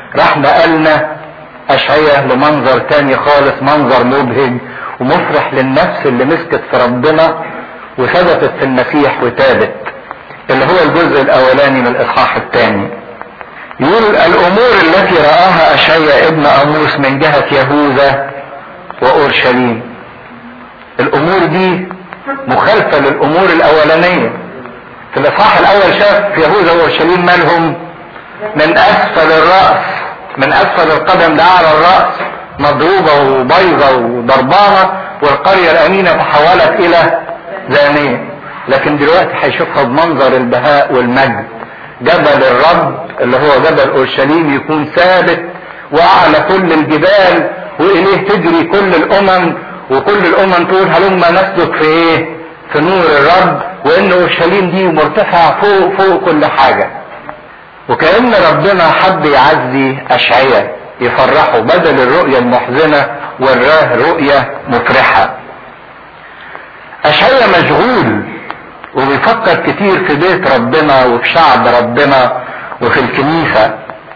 راح نقلنا اشعية لمنظر تاني خالص منظر مبهج ومفرح للنفس اللي مسكت في ربنا وثبتت في المسيح وتابت اللي هو الجزء الاولاني من الاصحاح الثاني يقول الامور التي رآها اشعيا ابن اموس من جهة يهوذا واورشليم الامور دي مخالفة للامور الاولانية في الاصحاح الاول شاف يهوذا واورشليم مالهم من اسفل الرأس من اسفل القدم لاعلى الرأس مضروبة وبيضة وضربانة والقرية الامينة تحولت الى زانية لكن دلوقتي هيشوفها بمنظر البهاء والمجد جبل الرب اللي هو جبل اورشليم يكون ثابت واعلى كل الجبال واليه تجري كل الامم وكل الامم تقول هلما نسلك في ايه في نور الرب وان اورشليم دي مرتفع فوق فوق كل حاجه وكأن ربنا حب يعزي أشعية يفرحه بدل الرؤية المحزنة وراه رؤية مفرحة أشعية مشغول وبيفكر كتير في بيت ربنا وفي شعب ربنا وفي الكنيسة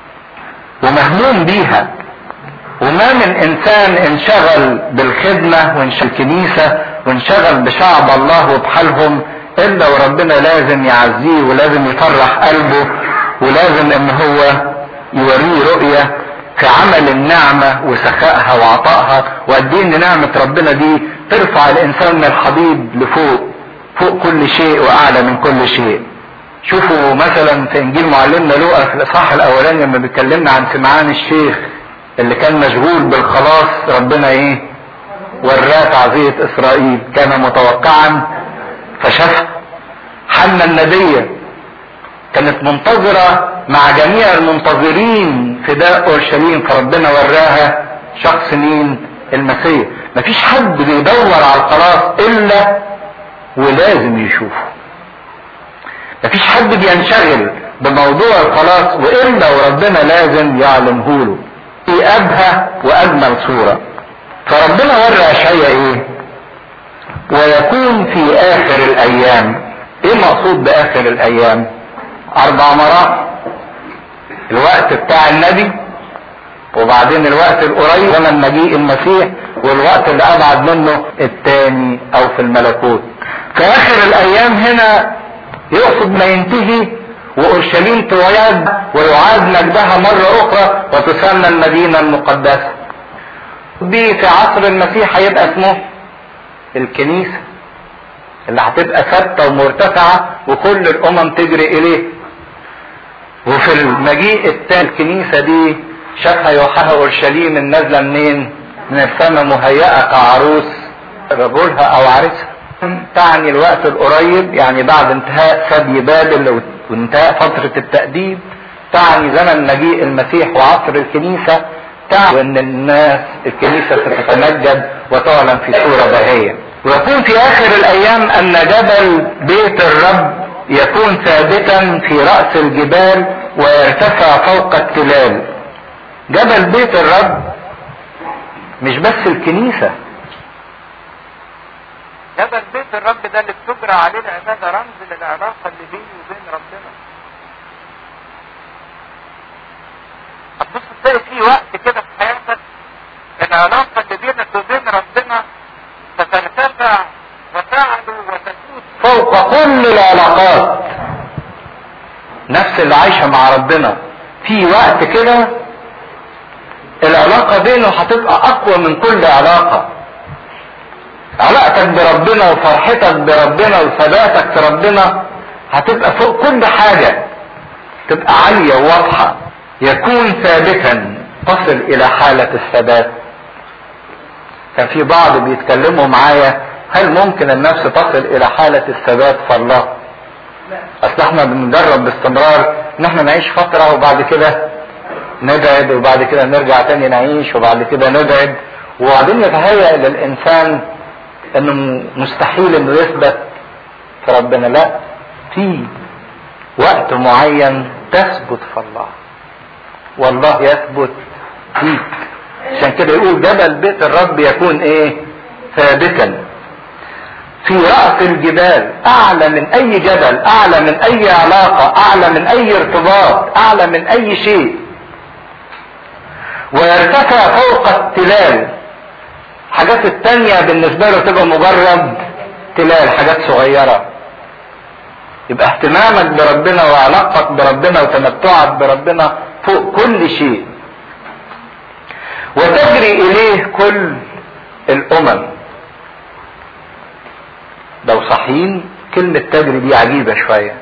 ومهموم بيها وما من انسان انشغل بالخدمة وانشغل الكنيسة وانشغل بشعب الله وبحالهم الا وربنا لازم يعزيه ولازم يفرح قلبه ولازم ان هو يوريه رؤية في عمل النعمة وسخائها وعطائها وقد ان نعمة ربنا دي ترفع الانسان من الحضيض لفوق فوق كل شيء واعلى من كل شيء شوفوا مثلا في انجيل معلمنا لوقا في الاصحاح الاولاني لما بيتكلمنا عن سمعان الشيخ اللي كان مشغول بالخلاص ربنا ايه وراه تعزية اسرائيل كان متوقعا فشاف حنا النبيه كانت منتظرة مع جميع المنتظرين فداء اورشليم فربنا وراها شخص مين المسيح مفيش حد بيدور على الخلاص الا ولازم يشوفه مفيش حد بينشغل بموضوع الخلاص والا وربنا لازم يعلمه له في ابهى واجمل صورة فربنا ورى اشعيا ايه ويكون في اخر الايام ايه مقصود باخر الايام اربع مرات الوقت بتاع النبي وبعدين الوقت القريب زمن مجيء المسيح والوقت اللي ابعد منه التاني او في الملكوت في اخر الايام هنا يقصد ما ينتهي واورشليم تعاد ويعاد مجدها مرة اخرى وتسمى المدينة المقدسة دي في عصر المسيح هيبقى اسمه الكنيسة اللي هتبقى ثابتة ومرتفعة وكل الامم تجري اليه وفي المجيء التاني الكنيسة دي شافها يوحنا اورشليم النازلة منين من السماء مهيئة كعروس رجلها او عريسها تعني الوقت القريب يعني بعد انتهاء سبي بابل وانتهاء فترة التأديب تعني زمن مجيء المسيح وعصر الكنيسة تعني ان الناس الكنيسة ستتمجد وتعلن في صورة باهية ويكون في اخر الايام ان جبل بيت الرب يكون ثابتا في رأس الجبال ويرتفع فوق التلال جبل بيت الرب مش بس الكنيسة جبل بيت الرب ده اللي بتجرى عليه العبادة رمز للعلاقة اللي بيني وبين ربنا هتبص تلاقي في وقت كده في حياتك العلاقة اللي بينك وبين ربنا سترتفع وتعلو وتسود فوق كل العلاقات نفس اللي عايشة مع ربنا في وقت كده العلاقة بينه هتبقى أقوى من كل علاقة علاقتك بربنا وفرحتك بربنا وثباتك في ربنا هتبقى فوق كل حاجة تبقى عالية وواضحة يكون ثابتا تصل إلى حالة الثبات كان في بعض بيتكلموا معايا هل ممكن النفس تصل إلى حالة الثبات في الله؟ أصل احنا بنجرب باستمرار إن احنا نعيش فترة وبعد كده نبعد وبعد كده نرجع تاني نعيش وبعد كده نبعد وبعدين يتهيأ للإنسان انه مستحيل انه يثبت في ربنا لا في وقت معين تثبت في الله والله يثبت فيك عشان كده يقول جبل بيت الرب يكون ايه ثابتا في رأس الجبال اعلى من اي جبل اعلى من اي علاقة اعلى من اي ارتباط اعلى من اي شيء ويرتفع فوق التلال الحاجات التانية بالنسبة له تبقى مجرد تلال حاجات صغيرة يبقى اهتمامك بربنا وعلاقتك بربنا وتمتعك بربنا فوق كل شيء وتجري اليه كل الامم لو صحيين كلمة تجري دي عجيبة شوية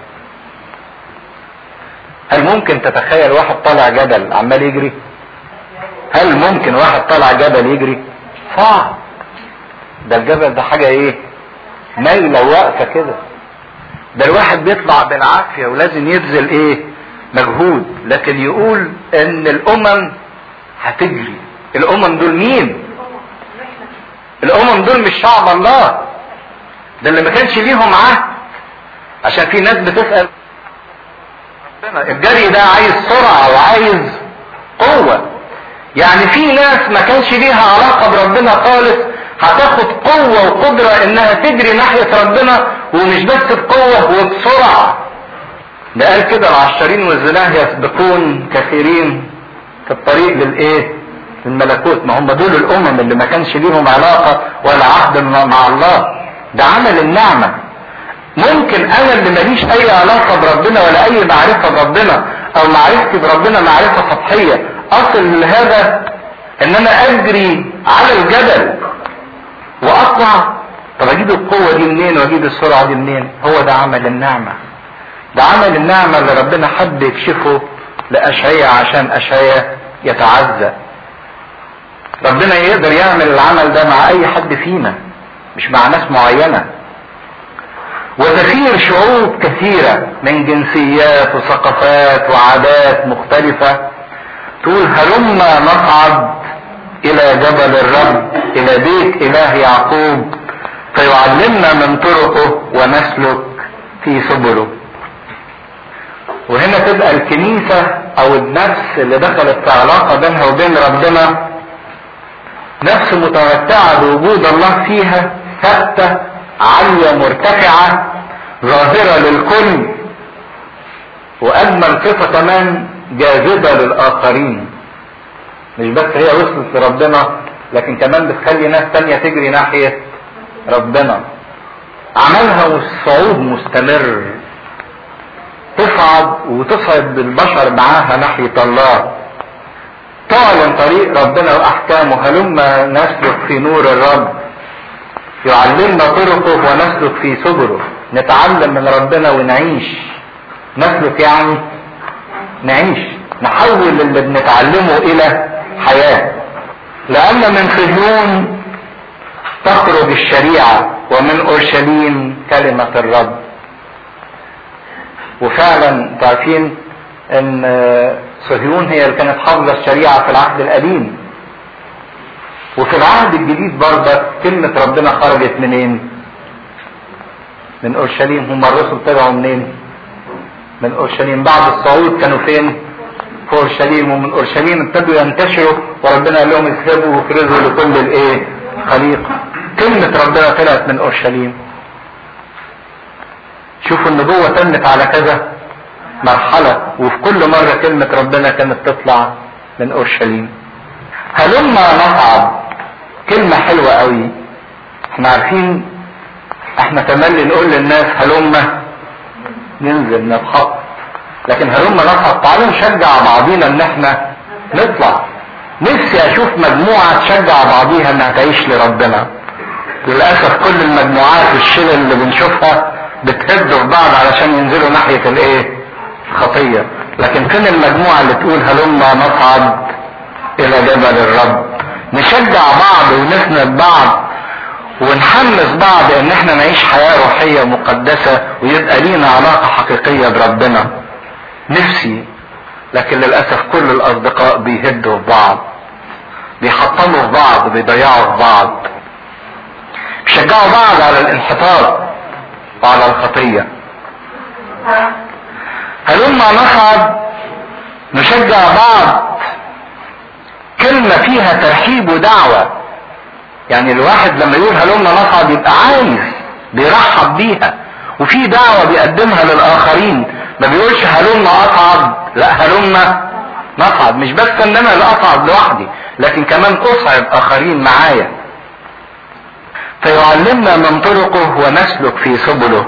هل ممكن تتخيل واحد طالع جبل عمال يجري هل ممكن واحد طالع جبل يجري صعب ده الجبل ده حاجة ايه مايلة واقفة كده ده الواحد بيطلع بالعافية ولازم يبذل ايه مجهود لكن يقول ان الامم هتجري الامم دول مين الامم دول مش شعب الله ده اللي ما كانش ليهم عهد عشان في ناس بتسأل ربنا الجري ده عايز سرعة وعايز قوة يعني في ناس ما كانش ليها علاقة بربنا خالص هتاخد قوة وقدرة انها تجري ناحية ربنا ومش بس بقوة وبسرعة ده قال كده العشرين والزناه يسبقون كثيرين في الطريق للايه الملكوت ما هم دول الامم اللي ما كانش ليهم علاقة ولا عهد مع الله ده عمل النعمة ممكن انا اللي ماليش اي علاقة بربنا ولا اي معرفة بربنا او معرفتي بربنا معرفة سطحية اصل لهذا ان انا اجري على الجبل واطلع طب اجيب القوة دي منين واجيب السرعة دي منين هو ده عمل النعمة ده عمل النعمة اللي ربنا حب يكشفه لأشعية عشان أشعية يتعزى ربنا يقدر يعمل العمل ده مع أي حد فينا مش مع ناس معينة وتسير شعوب كثيرة من جنسيات وثقافات وعادات مختلفة تقول هلما نصعد إلى جبل الرب إلى بيت إله يعقوب فيعلمنا من طرقه ونسلك في سبله وهنا تبقى الكنيسة او النفس اللي دخلت في علاقة بينها وبين ربنا نفس متمتعة بوجود الله فيها ثابتة عالية مرتفعة ظاهرة للكل واجمل صفة كمان جاذبة للاخرين مش بس هي وصلت لربنا لكن كمان بتخلي ناس تانية تجري ناحية ربنا عملها والصعود مستمر تصعد وتصعد بالبشر معاها ناحية الله تعلن طريق ربنا واحكامه هلما نسلك في نور الرب يعلمنا طرقه ونسلك في سبله نتعلم من ربنا ونعيش نسلك يعني نعيش نحول اللي بنتعلمه الى حياة لان من صهيون تخرج الشريعة ومن اورشليم كلمة الرب وفعلا عارفين ان صهيون هي اللي كانت حافظة الشريعة في العهد القديم وفي العهد الجديد برضه كلمة ربنا خرجت منين من اورشليم هم الرسل طلعوا منين من اورشليم بعد الصعود كانوا فين في اورشليم ومن اورشليم ابتدوا ينتشروا وربنا قال لهم اذهبوا وافرزوا لكل الايه خليقة كلمة ربنا طلعت من اورشليم شوفوا النبوة تمت على كذا مرحلة وفي كل مرة كلمة ربنا كانت تطلع من اورشليم هلما نصعد كلمة حلوة قوي احنا عارفين احنا تملي نقول للناس هلما ننزل نتخط لكن هلما نصعد تعالوا نشجع بعضينا ان احنا نطلع نفسي اشوف مجموعة تشجع بعضيها انها تعيش لربنا للأسف كل المجموعات والشلل اللي بنشوفها بتهد في بعض علشان ينزلوا ناحية الايه خطية لكن فين المجموعة اللي تقول هلما نصعد الى جبل الرب نشجع بعض ونسند بعض ونحمس بعض ان احنا نعيش حياة روحية مقدسة ويبقى لينا علاقة حقيقية بربنا نفسي لكن للأسف كل الأصدقاء بيهدوا في بعض بيحطموا في بعض بيضيعوا في بعض بيشجعوا بعض على الانحطاط وعلى الخطية هلما نصعد نشجع بعض كلمة فيها ترحيب ودعوة يعني الواحد لما يقول هلما نصعد يبقى عايز بيرحب بيها وفي دعوة بيقدمها للآخرين ما بيقولش هلما أصعد لا هلما نصعد مش بس ان انا اللي اصعد لوحدي لكن كمان اصعد اخرين معايا فيعلمنا من طرقه ونسلك في سبله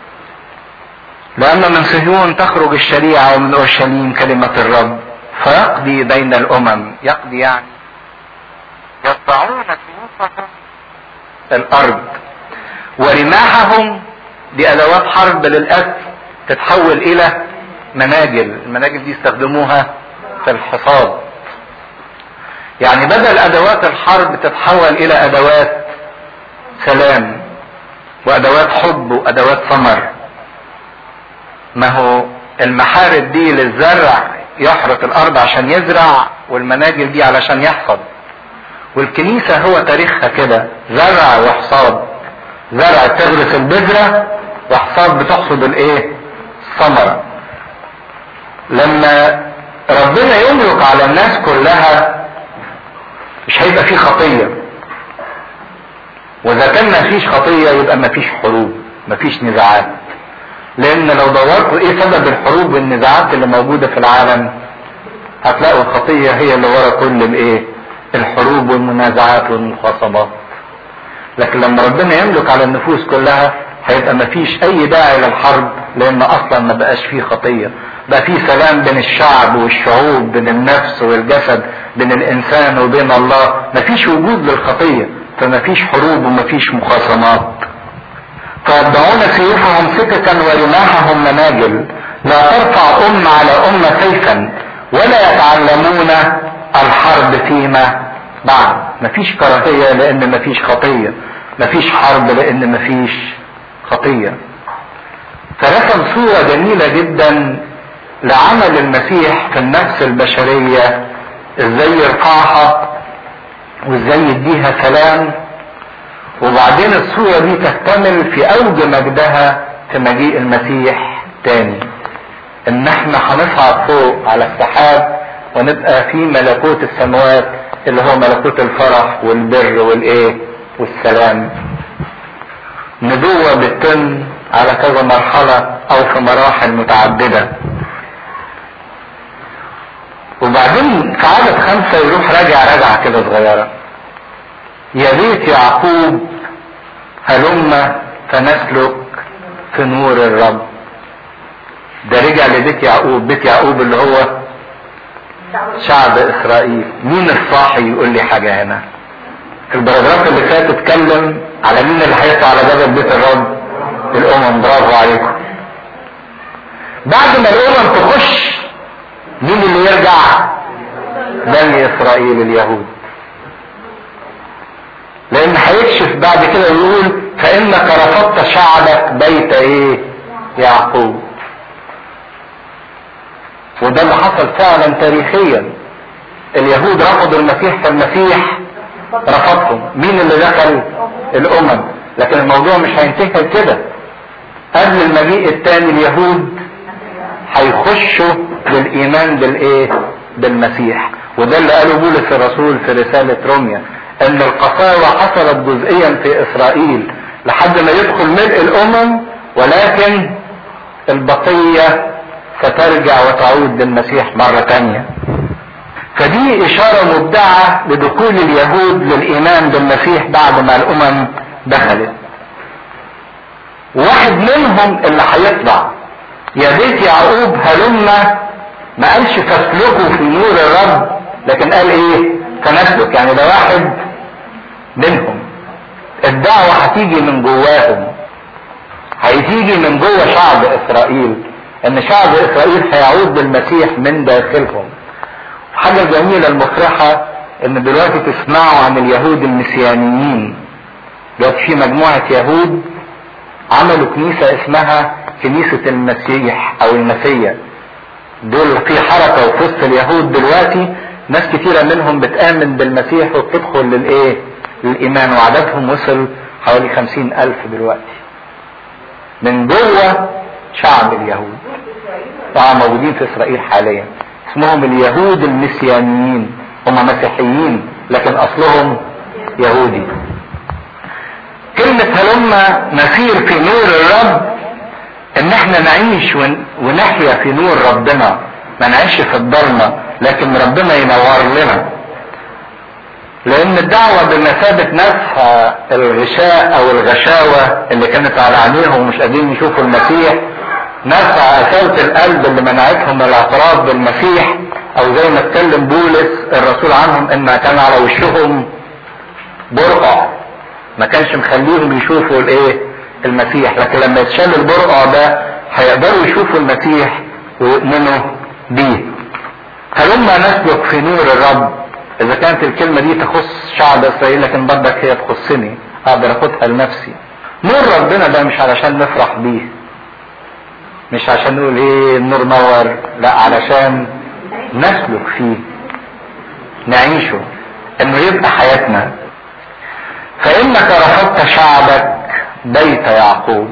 لأن من صهيون تخرج الشريعة ومن أورشليم كلمة الرب فيقضي بين الأمم يقضي يعني يتبعون سيوفهم الأرض ورماحهم دي أدوات حرب للأسف تتحول إلى مناجل المناجل دي يستخدموها في الحصاد يعني بدل أدوات الحرب تتحول إلى أدوات سلام وأدوات حب وأدوات ثمر ما هو المحارب دي للزرع يحرث الارض عشان يزرع والمناجل دي علشان يحصد والكنيسة هو تاريخها كده زرع وحصاد زرع تغرس البذرة وحصاد بتحصد الايه الثمرة لما ربنا يملك على الناس كلها مش هيبقى فيه خطية واذا كان مفيش خطية يبقى مفيش حروب مفيش نزاعات لان لو دورتوا ايه سبب الحروب والنزاعات اللي موجودة في العالم هتلاقوا الخطية هي اللي ورا كل الايه الحروب والمنازعات والمخاصمات لكن لما ربنا يملك على النفوس كلها هيبقى مفيش اي داعي للحرب لان اصلا ما بقاش فيه خطية بقى فيه سلام بين الشعب والشعوب بين النفس والجسد بين الانسان وبين الله مفيش وجود للخطية فمفيش حروب ومفيش مخاصمات فيتبعون سيوفهم سككا ورماحهم مناجل لا ترفع أم على أم سيفا ولا يتعلمون الحرب فيما بعد مفيش كراهية لأن مفيش خطية مفيش حرب لأن مفيش خطية فرسم صورة جميلة جدا لعمل المسيح في النفس البشرية ازاي يرفعها وازاي يديها سلام وبعدين الصورة دي تكتمل في اوج مجدها في مجيء المسيح تاني ان احنا هنصعد فوق على السحاب ونبقى في ملكوت السماوات اللي هو ملكوت الفرح والبر والايه والسلام نبوة بتتم على كذا مرحلة او في مراحل متعددة وبعدين في عدد خمسة يروح راجع رجعة كده صغيرة يا ريت يعقوب هلم فنسلك في نور الرب ده رجع لبيت يعقوب بيت يعقوب اللي هو شعب اسرائيل مين الصاحي يقول لي حاجة هنا البراجراف اللي فات اتكلم على مين اللي هيطلع على باب بيت الرب الامم برافو عليكم بعد ما الامم تخش مين اللي يرجع بني اسرائيل اليهود لان هيكشف بعد كده يقول فانك رفضت شعبك بيت ايه يعقوب وده اللي حصل فعلا تاريخيا اليهود رفضوا المسيح فالمسيح رفضهم مين اللي دخل الامم لكن الموضوع مش هينتهي كده قبل المجيء الثاني اليهود هيخشوا للايمان بالايه بالمسيح وده اللي قاله بولس الرسول في رسالة روميا ان القساوة حصلت جزئيا في اسرائيل لحد ما يدخل ملء الامم ولكن البقية سترجع وتعود للمسيح مرة تانية فدي اشارة مبدعة لدخول اليهود للايمان بالمسيح بعد ما الامم دخلت واحد منهم اللي هيطلع يا بيت يعقوب هلما ما قالش فاسلكوا في نور الرب لكن قال ايه فنسلك يعني ده واحد منهم الدعوة هتيجي من جواهم هتيجي من جوه شعب اسرائيل ان شعب اسرائيل هيعود بالمسيح من داخلهم حاجة جميلة المفرحة ان دلوقتي تسمعوا عن اليهود المسيانيين دلوقتي في مجموعة يهود عملوا كنيسة اسمها كنيسة المسيح او المسيا دول في حركة وفي وسط اليهود دلوقتي ناس كتيرة منهم بتآمن بالمسيح وبتدخل للايه للايمان وعددهم وصل حوالي خمسين الف دلوقتي من جوه شعب اليهود طبعا موجودين في اسرائيل حاليا اسمهم اليهود المسيانيين هم مسيحيين لكن اصلهم يهودي كلمة هلما نسير في نور الرب ان احنا نعيش ونحيا في نور ربنا ما نعيش في الضلمة لكن ربنا ينور لنا لان الدعوة بمثابة نفح الغشاء او الغشاوة اللي كانت على عينيهم ومش قادرين يشوفوا المسيح نفع أساوة القلب اللي منعتهم من الاعتراف بالمسيح او زي ما اتكلم بولس الرسول عنهم ان كان على وشهم برقع ما كانش مخليهم يشوفوا الايه المسيح لكن لما يتشال البرقع ده هيقدروا يشوفوا المسيح ويؤمنوا بيه هلما نسلك في نور الرب اذا كانت الكلمة دي تخص شعب اسرائيل لكن برضك هي تخصني اقدر اخدها لنفسي نور ربنا ده مش علشان نفرح بيه مش عشان نقول ايه النور نور لا علشان نسلك فيه نعيشه انه يبقى حياتنا فانك رفضت شعبك بيت يعقوب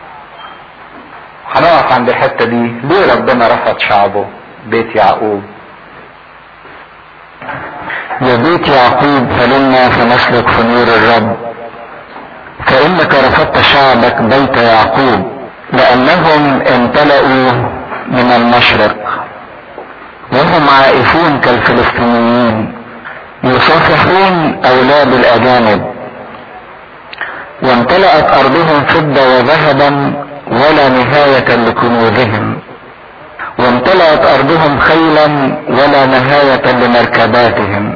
هنقف عند الحتة دي ليه ربنا رفض شعبه بيت يعقوب يا بيت يعقوب فلنا فنسلك في نور الرب فإنك رفضت شعبك بيت يعقوب لأنهم امتلأوا من المشرق وهم عائفون كالفلسطينيين يصافحون أولاد الأجانب وامتلأت أرضهم فضة وذهبا ولا نهاية لكنوزهم وامتلأت أرضهم خيلا ولا نهاية لمركباتهم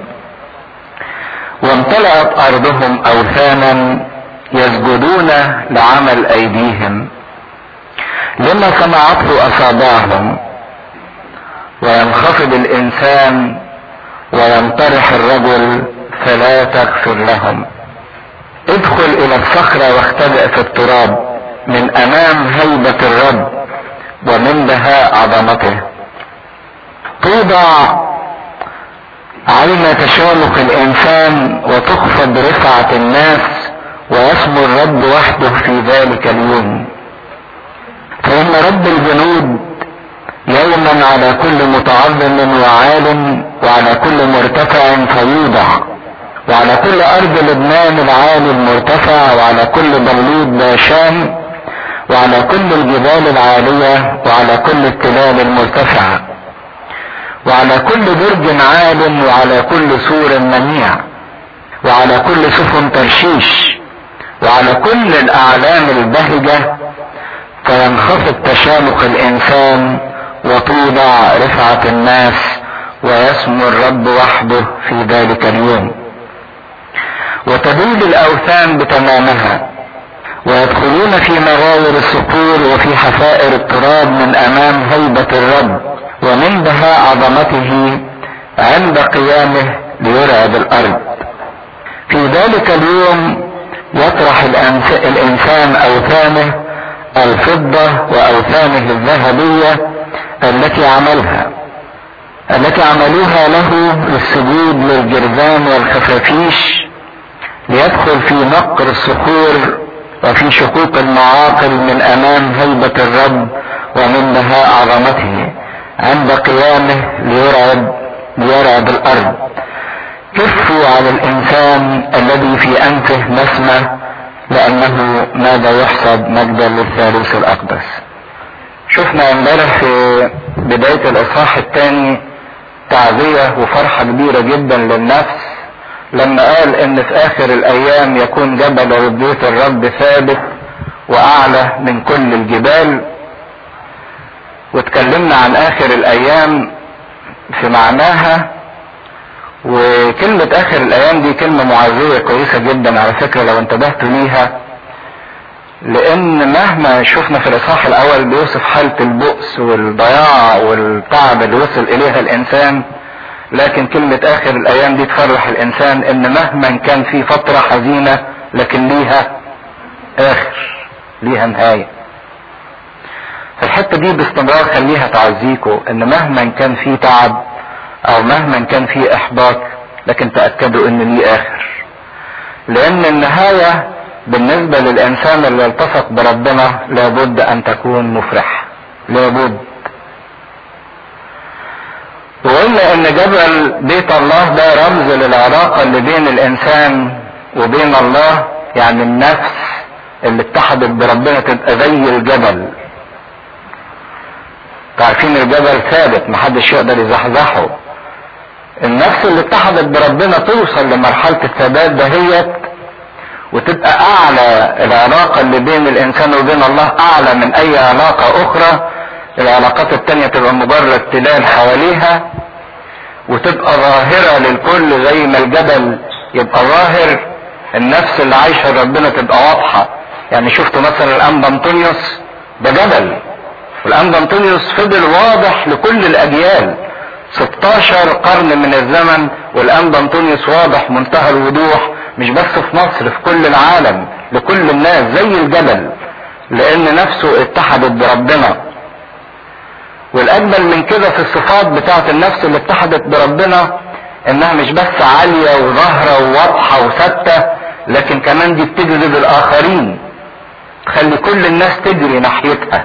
وامتلأت أرضهم أوثانا يسجدون لعمل أيديهم لما صنعته أصابعهم وينخفض الإنسان وينطرح الرجل فلا تغفر لهم ادخل إلى الصخرة واختبئ في التراب من أمام هيبة الرب ومن بهاء عظمته توضع عين تشامخ الانسان وتخفض رفعة الناس ويسمو الرب وحده في ذلك اليوم فإن رب الجنود يوما على كل متعظم وعال وعلى كل مرتفع فيوضع وعلى كل أرض لبنان العالي المرتفع وعلى كل بلوط باشان وعلى كل الجبال العالية وعلى كل التلال المرتفعة وعلى كل برج عال وعلى كل سور منيع وعلى كل سفن ترشيش وعلى كل الأعلام البهجة فينخفض تشامخ الإنسان وتوضع رفعة الناس ويسمو الرب وحده في ذلك اليوم وتبيد الأوثان بتمامها ويدخلون في مغاير الصخور وفي حفائر التراب من امام هيبة الرب ومن بهاء عظمته عند قيامه ليرعب الارض في ذلك اليوم يطرح الانسان اوثانه الفضة واوثانه الذهبية التي عملها التي عملوها له للسجود للجرذان والخفافيش ليدخل في نقر الصخور وفي شقوق المعاقل من امام هيبة الرب ومن بهاء عظمته عند قيامه ليرعب ليرعب الارض كفوا على الانسان الذي في انفه نسمة لانه ماذا يحسب مجدا للثالوث الاقدس شفنا امبارح في بداية الاصحاح الثاني تعزية وفرحة كبيرة جدا للنفس لما قال ان في اخر الايام يكون جبل ربوت الرب ثابت واعلى من كل الجبال واتكلمنا عن اخر الايام في معناها وكلمة اخر الايام دي كلمة معزية كويسة جدا على فكرة لو انتبهتوا ليها لان مهما شفنا في الاصحاح الاول بيوصف حالة البؤس والضياع والتعب اللي وصل اليها الانسان لكن كلمة اخر الايام دي تفرح الانسان ان مهما كان في فترة حزينة لكن ليها اخر ليها نهاية فالحتة دي باستمرار خليها تعزيكوا ان مهما كان في تعب او مهما كان في احباط لكن تأكدوا ان ليه اخر لان النهاية بالنسبة للانسان اللي التصق بربنا لابد ان تكون مفرحة لابد وقلنا ان جبل بيت الله ده رمز للعلاقة اللي بين الانسان وبين الله يعني النفس اللي اتحدت بربنا تبقى زي الجبل عارفين الجبل ثابت محدش يقدر يزحزحه النفس اللي اتحدت بربنا توصل لمرحلة الثبات دهيت وتبقى اعلى العلاقة اللي بين الانسان وبين الله اعلى من اي علاقة اخرى العلاقات التانية تبقى مجرد تلال حواليها وتبقى ظاهرة للكل زي ما الجبل يبقى ظاهر النفس اللي عايشة ربنا تبقى واضحة يعني شفتوا مثلا الانبا انطونيوس ده جبل والانبا انطونيوس فضل واضح لكل الاجيال 16 قرن من الزمن والانبا انطونيوس واضح منتهى الوضوح مش بس في مصر في كل العالم لكل الناس زي الجبل لان نفسه اتحدت بربنا والاجمل من كده في الصفات بتاعت النفس اللي اتحدت بربنا انها مش بس عالية وظاهرة وواضحة وثابتة لكن كمان دي بتجذب الاخرين تخلي كل الناس تجري ناحيتها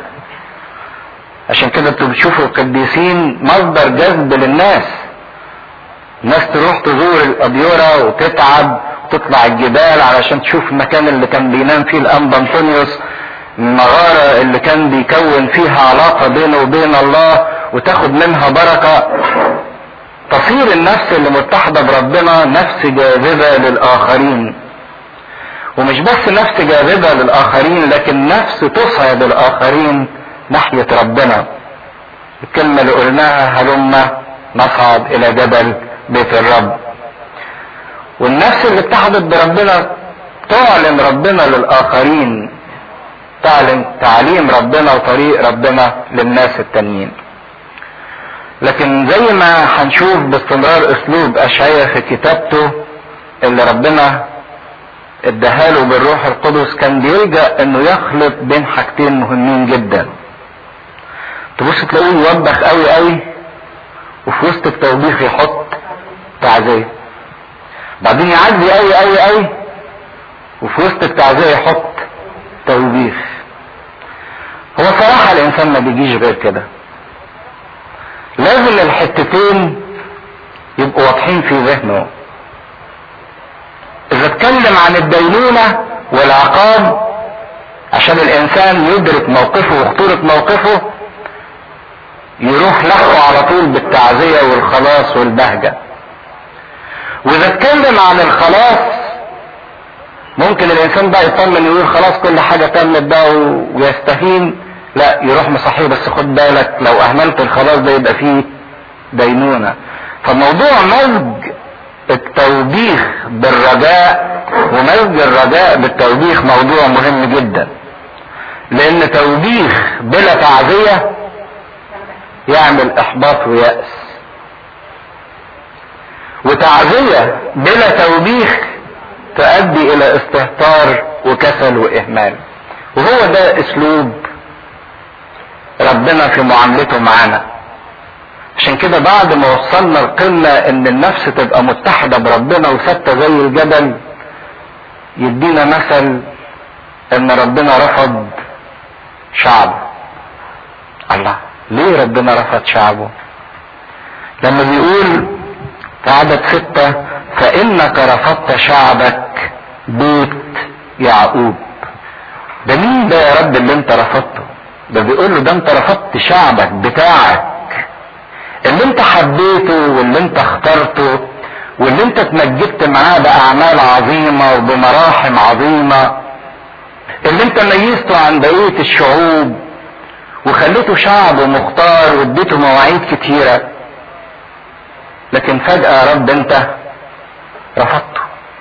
عشان كده انتوا بتشوفوا القديسين مصدر جذب للناس الناس تروح تزور الأديرة وتتعب وتطلع الجبال علشان تشوف المكان اللي كان بينام فيه الأنبا أنطونيوس المغارة اللي كان بيكون فيها علاقة بينه وبين الله وتاخد منها بركة تصير النفس اللي متحدة بربنا نفس جاذبة للآخرين ومش بس نفس جاذبة للآخرين لكن نفس تصعد الآخرين ناحية ربنا الكلمة اللي قلناها هلما نصعد إلى جبل بيت الرب والنفس اللي اتحدت بربنا تعلن ربنا للآخرين تعلن تعليم ربنا وطريق ربنا للناس التانيين لكن زي ما هنشوف باستمرار اسلوب اشعيا في كتابته اللي ربنا اداهاله بالروح القدس كان بيلجا انه يخلط بين حاجتين مهمين جدا تبص تلاقيه يوبخ قوي قوي وفي وسط التوبيخ يحط تعزيه بعدين يعزي قوي قوي قوي وفي وسط التعزيه يحط توبيخ هو صراحه الانسان ما بيجيش غير كده لازم الحتتين يبقوا واضحين في ذهنه اذا اتكلم عن الدينونة والعقاب عشان الانسان يدرك موقفه وخطورة موقفه يروح له على طول بالتعزية والخلاص والبهجة واذا اتكلم عن الخلاص ممكن الانسان بقى يطمن يقول خلاص كل حاجة تمت بقى ويستهين لا يروح مصحيه بس خد بالك لو اهملت الخلاص ده يبقى فيه دينونة فموضوع مزج التوبيخ بالرجاء ومزج الرجاء بالتوبيخ موضوع مهم جدا لان توبيخ بلا تعزية يعمل احباط ويأس وتعزية بلا توبيخ تؤدي الى استهتار وكسل واهمال وهو ده اسلوب ربنا في معاملته معانا عشان كده بعد ما وصلنا القمة ان النفس تبقى متحدة بربنا وثابتة زي الجبل يدينا مثل ان ربنا رفض شعبه الله ليه ربنا رفض شعبه لما بيقول في عدد ستة فانك رفضت شعبك بيت يعقوب ده مين ده يا رب اللي انت رفضته ده بيقول له ده انت رفضت شعبك بتاعك اللي انت حبيته واللي انت اخترته واللي انت اتمجدت معاه باعمال عظيمة وبمراحم عظيمة اللي انت ميزته عن بقية الشعوب وخليته شعب مختار واديته مواعيد كتيرة لكن فجأة يا رب انت رفضته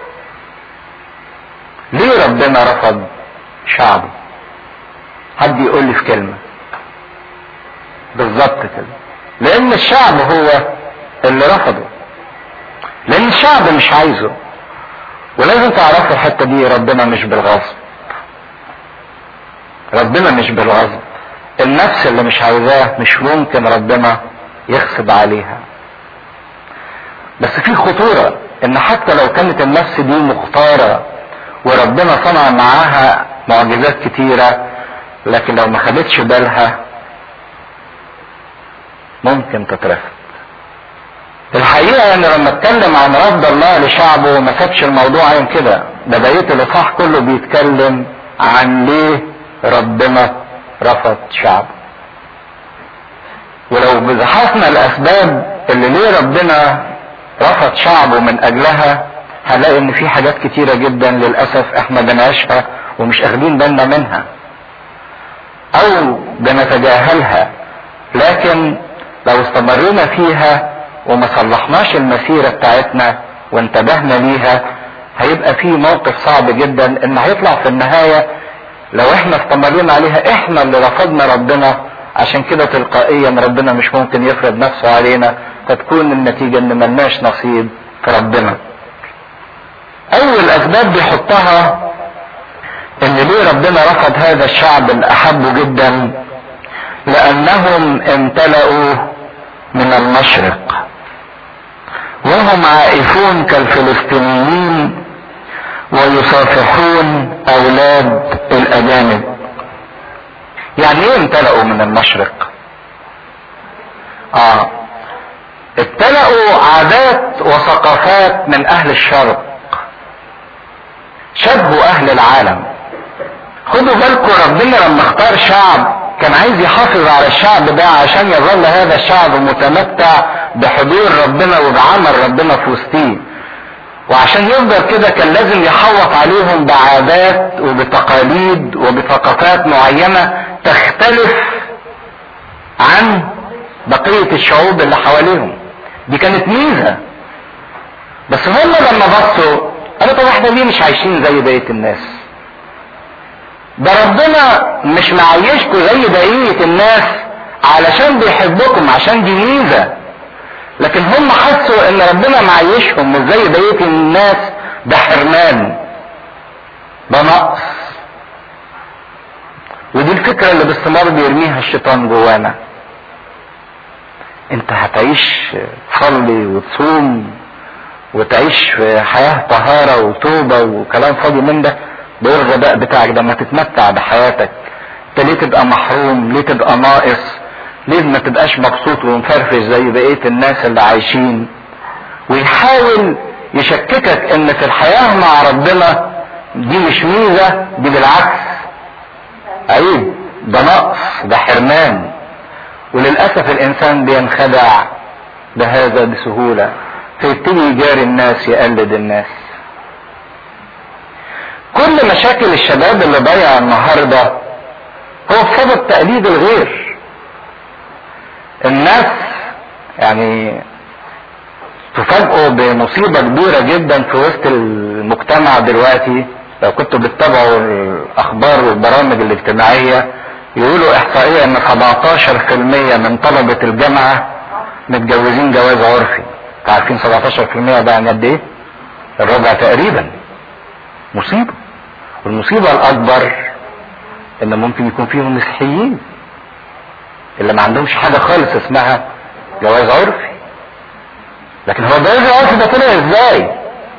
ليه ربنا رفض شعبه حد يقول لي في كلمة بالظبط كده لان الشعب هو اللي رفضه لان الشعب مش عايزه ولازم تعرفوا الحتة دي ربنا مش بالغصب ربنا مش بالغصب النفس اللي مش عايزاه مش ممكن ربنا يغصب عليها بس في خطورة ان حتى لو كانت النفس دي مختارة وربنا صنع معاها معجزات كتيرة لكن لو ما خدتش بالها ممكن تترفض الحقيقة يعني لما اتكلم عن رفض الله لشعبه ما سابش الموضوع عن كده ده بقية الاصحاح كله بيتكلم عن ليه ربنا رفض شعبه ولو بحثنا الاسباب اللي ليه ربنا رفض شعبه من اجلها هنلاقي ان في حاجات كتيرة جدا للاسف احنا بنعيشها ومش اخدين بالنا منها او بنتجاهلها لكن لو استمرينا فيها وما صلحناش المسيرة بتاعتنا وانتبهنا ليها هيبقى في موقف صعب جدا ان هيطلع في النهاية لو احنا استمرينا عليها احنا اللي رفضنا ربنا عشان كده تلقائيا ربنا مش ممكن يفرض نفسه علينا فتكون النتيجة ان ملناش نصيب في ربنا اول اسباب بيحطها ان ليه ربنا رفض هذا الشعب اللي احبه جدا لانهم امتلأوا من المشرق وهم عائفون كالفلسطينيين ويصافحون اولاد الاجانب يعني ايه امتلأوا من المشرق اه ابتلأوا عادات وثقافات من اهل الشرق شبهوا اهل العالم خدوا بالكم ربنا لما اختار شعب كان عايز يحافظ على الشعب ده عشان يظل هذا الشعب متمتع بحضور ربنا وبعمل ربنا في وسطيه وعشان يفضل كده كان لازم يحوط عليهم بعادات وبتقاليد وبثقافات معينة تختلف عن بقية الشعوب اللي حواليهم دي كانت ميزة بس هم لما بصوا قالوا طب احنا ليه مش عايشين زي بقية الناس ده ربنا مش معيشكم زي بقية الناس علشان بيحبكم عشان دي ميزة لكن هم حسوا ان ربنا معيشهم مش زي بقية الناس ده حرمان ده نقص ودي الفكرة اللي باستمرار بيرميها الشيطان جوانا انت هتعيش تصلي وتصوم وتعيش في حياة طهارة وتوبة وكلام فاضي من ده ده ايه الغباء بتاعك ده ما تتمتع بحياتك انت ليه تبقى محروم ليه تبقى ناقص ليه ما تبقاش مبسوط ومفرفش زي بقية الناس اللي عايشين ويحاول يشككك ان في الحياة مع ربنا دي مش ميزة دي بالعكس عيب ده نقص ده حرمان وللأسف الإنسان بينخدع بهذا بسهولة فيبتدي يجاري الناس يقلد الناس كل مشاكل الشباب اللي ضيع النهارده هو بسبب تقليد الغير الناس يعني تفاجئوا بمصيبة كبيرة جدا في وسط المجتمع دلوقتي لو كنتوا بتتابعوا الأخبار والبرامج الاجتماعية يقولوا إحصائية إن 17% من طلبة الجامعة متجوزين جواز عرفي. عارفين 17% ده يعني قد إيه؟ الربع تقريبا. مصيبة. والمصيبة الأكبر إن ممكن يكون فيهم مسيحيين. اللي ما عندهمش حاجة خالص اسمها جواز عرفي. لكن هو الجواز العرفي ده طلع ازاي؟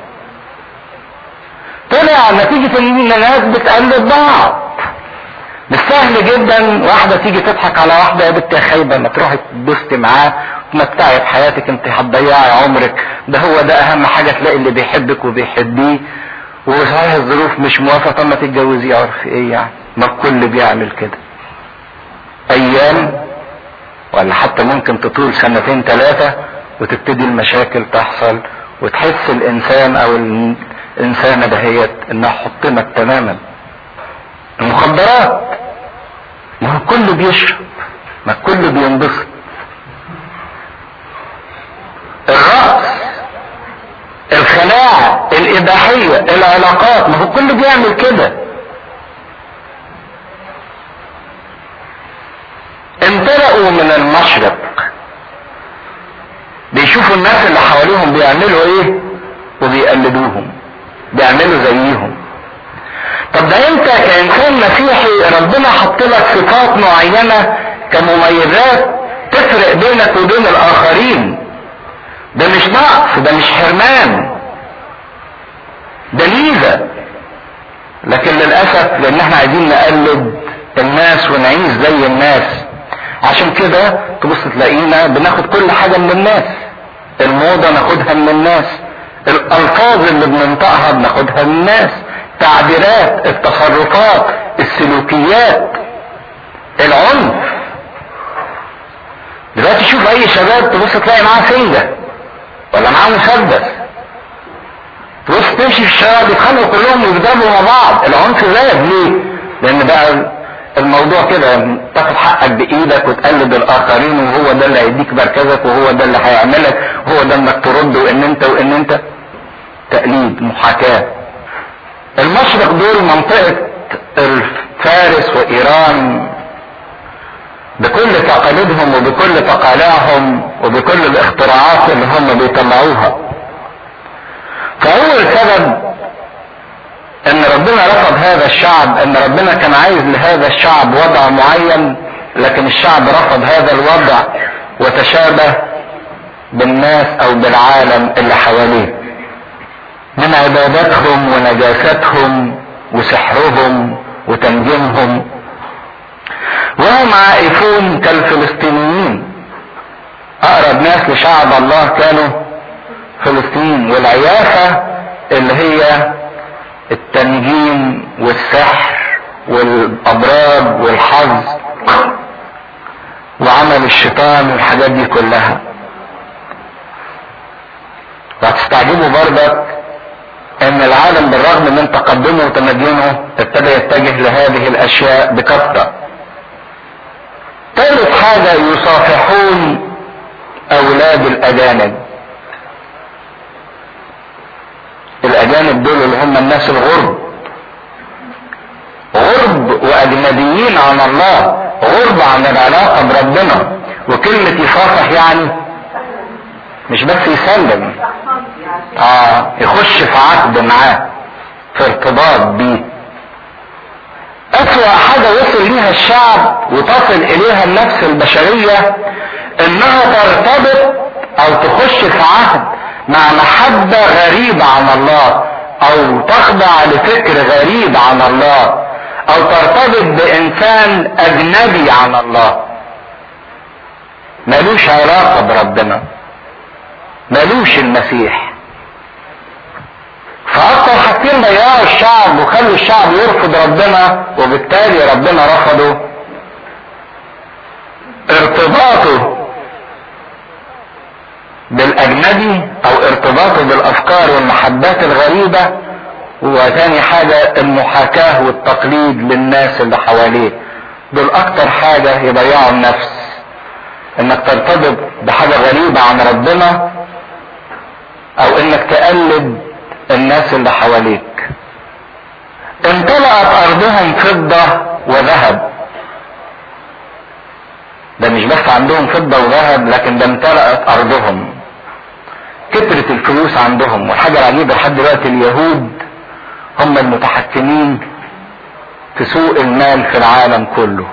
طلع نتيجة ان الناس بتقلد بعض. مش سهل جدا واحدة تيجي تضحك على واحدة يا بنت يا خايبة ما تروحي تبصي معاه تمتعي بحياتك انت هتضيعي عمرك ده هو ده اهم حاجة تلاقي اللي بيحبك وبيحبيه وصحيح الظروف مش موافقة طب ما تتجوزي عرفي ايه يعني ما الكل بيعمل كده ايام ولا حتى ممكن تطول سنتين ثلاثة وتبتدي المشاكل تحصل وتحس الانسان او الانسانة دهيت انها حطمت تماما المخدرات ما هو الكل بيشرب ما الكل بينبسط الرقص الخلاعة الإباحية العلاقات ما هو الكل بيعمل كده امتلأوا من المشرق بيشوفوا الناس اللي حواليهم بيعملوا ايه وبيقلدوهم بيعملوا زيهم طب ده انت كانسان مسيحي ربنا حط لك صفات معينه كمميزات تفرق بينك وبين الاخرين ده مش نقص ده مش حرمان ده ميزه لكن للاسف لان احنا عايزين نقلد الناس ونعيش زي الناس عشان كده تبص تلاقينا بناخد كل حاجه من الناس الموضه ناخدها من الناس الالفاظ اللي بننطقها بناخدها من الناس التعبيرات التصرفات السلوكيات العنف دلوقتي شوف اي شباب تبص تلاقي معاه سنجة ولا معاه مسدس تبص تمشي في الشارع بيتخانقوا كلهم ويضربوا مع بعض العنف زاد ليه؟ لان بقى الموضوع كده تاخد حقك بايدك وتقلد الاخرين وهو ده اللي هيديك مركزك وهو ده اللي هيعملك وهو ده انك ترد وان انت وان انت تقليد محاكاة المشرق دول منطقة فارس وايران بكل تقاليدهم وبكل تقالعهم وبكل الاختراعات اللي هم بيطلعوها فاول سبب ان ربنا رفض هذا الشعب ان ربنا كان عايز لهذا الشعب وضع معين لكن الشعب رفض هذا الوضع وتشابه بالناس او بالعالم اللي حواليه من عباداتهم ونجاستهم وسحرهم وتنجيمهم وهم عائفون كالفلسطينيين اقرب ناس لشعب الله كانوا فلسطين والعيافة اللي هي التنجيم والسحر والابراج والحظ وعمل الشيطان والحاجات دي كلها وهتستعجبوا برضك ان العالم بالرغم من تقدمه وتمدينه ابتدى يتجه لهذه الاشياء بكثره ثالث حاجه يصافحون اولاد الاجانب الاجانب دول اللي هم الناس الغرب غرب واجنبيين عن الله غرب عن العلاقه بربنا وكلمه يصافح يعني مش بس يسلم اه يخش في عقد معاه في ارتباط بيه اسوأ حاجة وصل ليها الشعب وتصل اليها النفس البشرية انها ترتبط او تخش في عهد مع محبة غريبة عن الله او تخضع لفكر غريب عن الله او ترتبط بانسان اجنبي عن الله ملوش علاقة بربنا ملوش المسيح فاكتر حاجتين ضيعوا الشعب وخلوا الشعب يرفض ربنا وبالتالي ربنا رفضه ارتباطه بالاجنبي او ارتباطه بالافكار والمحبات الغريبة وتاني حاجة المحاكاة والتقليد للناس اللي حواليه دول اكتر حاجة يضيعوا النفس انك ترتبط بحاجة غريبة عن ربنا او انك تقلد الناس اللي حواليك امتلأت ارضهم فضة وذهب ده مش بس عندهم فضة وذهب لكن ده امتلأت ارضهم كترة الفلوس عندهم والحاجة العجيبة لحد دلوقتي اليهود هم المتحكمين في سوق المال في العالم كله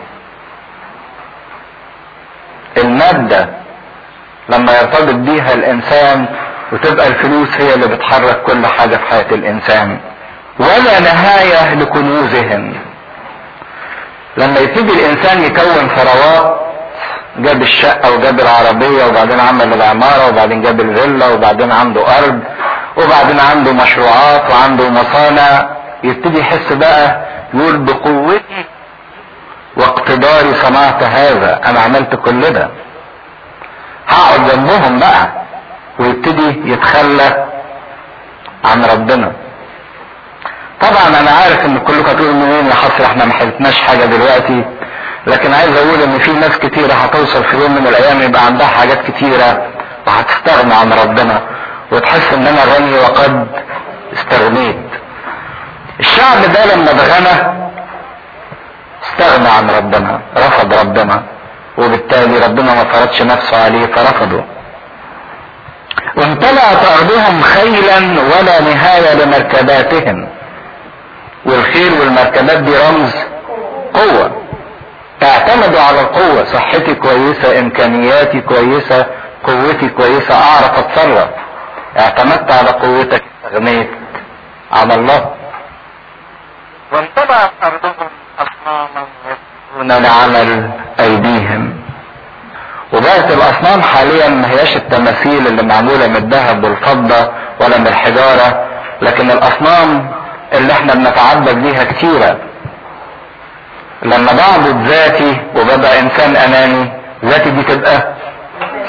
المادة لما يرتبط بيها الانسان وتبقى الفلوس هي اللي بتحرك كل حاجة في حياة الانسان ولا نهاية لكنوزهم لما يبتدي الانسان يكون ثروات جاب الشقة وجاب العربية وبعدين عمل العمارة وبعدين جاب الفيلا وبعدين عنده ارض وبعدين عنده مشروعات وعنده مصانع يبتدي يحس بقى يقول بقوتي واقتداري صنعت هذا انا عملت كل ده هقعد جنبهم بقى ويبتدي يتخلى عن ربنا طبعا انا عارف ان كلكم هتقولوا منين يا حصر احنا ما حلتناش حاجه دلوقتي لكن عايز اقول ان في ناس كتيره هتوصل في يوم من الايام يبقى عندها حاجات كتيره وهتستغنى عن ربنا وتحس ان انا غني وقد استغنيت الشعب ده لما اتغنى استغنى عن ربنا رفض ربنا وبالتالي ربنا ما فرضش نفسه عليه فرفضه وامتلأت أرضهم خيلا ولا نهاية لمركباتهم والخيل والمركبات دي رمز قوة اعتمدوا على القوة صحتي كويسة امكانياتي كويسة قوتي كويسة اعرف اتصرف اعتمدت على قوتك استغنيت على الله وامتلأت أرضهم أصناما يسجدون لعمل ايديهم وبقت الاصنام حاليا ما هياش التماثيل اللي معموله من الذهب والفضه ولا من الحجاره لكن الاصنام اللي احنا بنتعبد ليها كتيره لما بعبد ذاتي وببقى انسان اناني ذاتي دي تبقى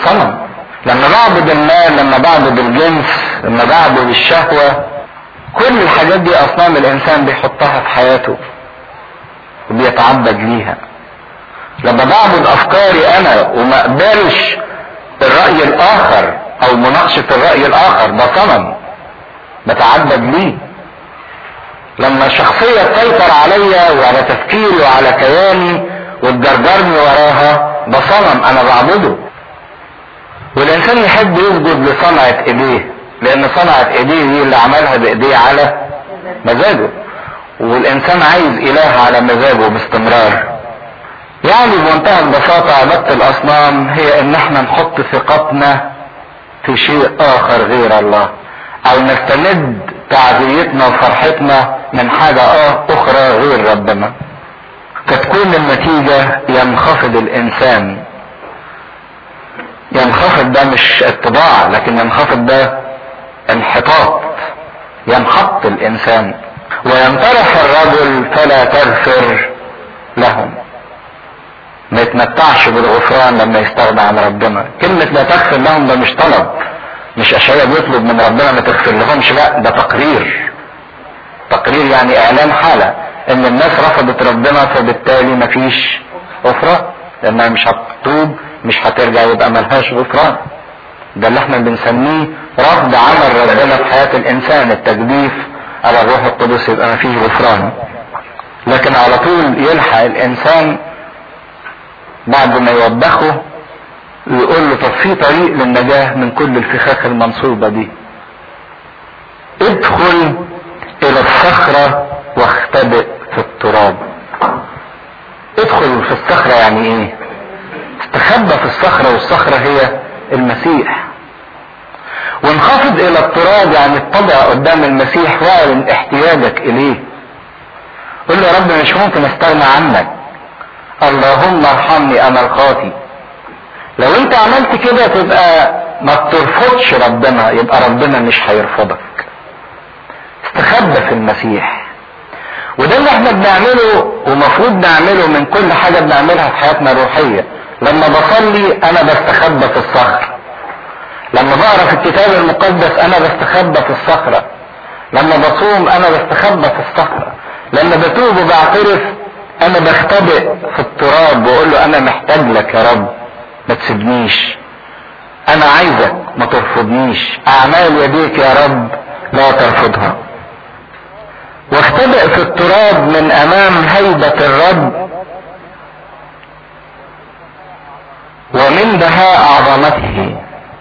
صنم لما بعبد المال لما بعبد الجنس لما بعبد الشهوة كل الحاجات دي اصنام الانسان بيحطها في حياته وبيتعبد ليها لما بعبد افكاري انا وما اقبلش الرأي الاخر او مناقشة الرأي الاخر ده صنم بتعبد ليه لما شخصية تسيطر عليا وعلى تفكيري وعلى كياني وتجرجرني وراها ده صنم انا بعبده والانسان يحب يسجد لصنعة ايديه لان صنعة ايديه دي اللي عملها بايديه على مزاجه والانسان عايز اله على مزاجه باستمرار يعني بمنتهى البساطة عبادة الاصنام هي ان احنا نحط ثقتنا في شيء اخر غير الله او نستمد تعزيتنا وفرحتنا من حاجة اخرى غير ربنا فتكون النتيجة ينخفض الانسان ينخفض ده مش اتباع لكن ينخفض ده انحطاط ينحط الانسان وينطرح الرجل فلا تغفر لهم ما يتمتعش بالغفران لما يستغنى عن ربنا كلمة لا تغفر لهم ده مش طلب مش اشياء بيطلب من ربنا ما تغفر لهمش لا ده تقرير تقرير يعني اعلان حالة ان الناس رفضت ربنا فبالتالي مفيش غفران لانها مش هتتوب مش هترجع يبقى ملهاش غفران ده اللي احنا بنسميه رفض عمل ربنا في حياة الانسان التجديف على الروح القدس يبقى مفيش غفران لكن على طول يلحق الانسان بعد ما يوبخه ويقول له طب في طريق للنجاة من كل الفخاخ المنصوبة دي ادخل الى الصخرة واختبئ في التراب ادخل في الصخرة يعني ايه استخبى في الصخرة والصخرة هي المسيح وانخفض الى التراب يعني اتضع قدام المسيح واعلن احتياجك اليه قل له يا رب مش ممكن استغنى عنك اللهم ارحمني انا الخاطي لو انت عملت كده تبقى ما بترفضش ربنا يبقى ربنا مش هيرفضك استخبى في المسيح وده اللي احنا بنعمله ومفروض نعمله من كل حاجة بنعملها في حياتنا الروحية لما بصلي انا بستخبى في الصخر لما بقرا في الكتاب المقدس انا بستخبى في الصخرة لما بصوم انا بستخبى في الصخرة لما بتوب وبعترف انا بختبئ في التراب واقول له انا محتاج لك يا رب ما تسيبنيش انا عايزك ما ترفضنيش اعمال يديك يا رب لا ترفضها واختبئ في التراب من امام هيبة الرب ومن بهاء عظمته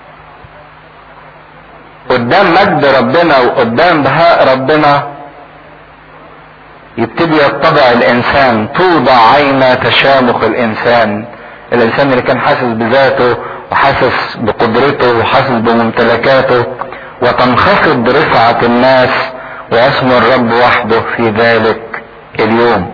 قدام مجد ربنا وقدام بهاء ربنا يبتدي يطبع الانسان توضع عين تشامخ الانسان الانسان اللي كان حاسس بذاته وحاسس بقدرته وحاسس بممتلكاته وتنخفض رفعة الناس ويسمو الرب وحده في ذلك اليوم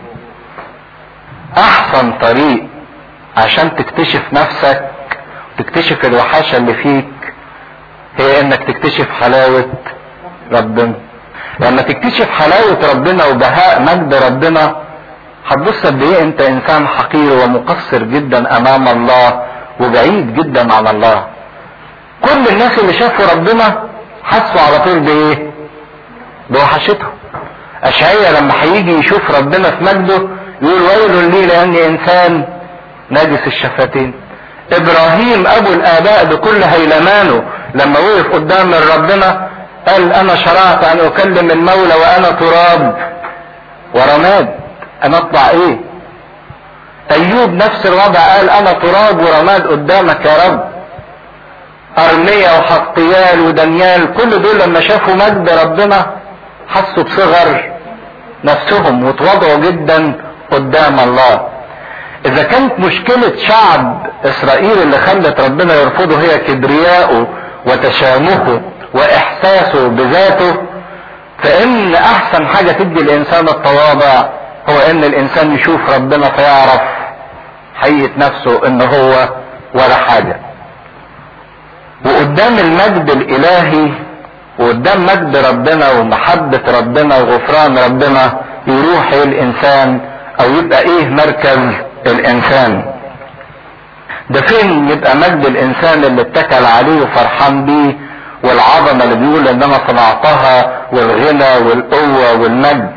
احسن طريق عشان تكتشف نفسك تكتشف الوحاشة اللي فيك هي انك تكتشف حلاوة ربنا لما تكتشف حلاوة ربنا وبهاء مجد ربنا هتبص قد ايه انت انسان حقير ومقصر جدا امام الله وبعيد جدا عن الله كل الناس اللي شافوا ربنا حسوا على طول بايه بوحشته اشعيا لما هيجي يشوف ربنا في مجده يقول ويل لي لاني انسان ناجس الشفتين ابراهيم ابو الاباء بكل هيلمانه لما وقف قدام ربنا قال انا شرعت ان اكلم المولى وانا تراب ورماد انا اطلع ايه ايوب نفس الوضع قال انا تراب ورماد قدامك يا رب ارميا وحقيال ودانيال كل دول لما شافوا مجد ربنا حسوا بصغر نفسهم وتواضعوا جدا قدام الله اذا كانت مشكلة شعب اسرائيل اللي خلت ربنا يرفضه هي كبرياءه وتشامخه واحساسه بذاته فان احسن حاجة تدي الانسان التواضع هو ان الانسان يشوف ربنا فيعرف حقيقة نفسه ان هو ولا حاجة وقدام المجد الالهي وقدام مجد ربنا ومحبة ربنا وغفران ربنا يروح ايه الانسان او يبقى ايه مركز الانسان ده فين يبقى مجد الانسان اللي اتكل عليه وفرحان بيه والعظمه اللي بيقول ان انا صنعتها والغنى والقوه والمجد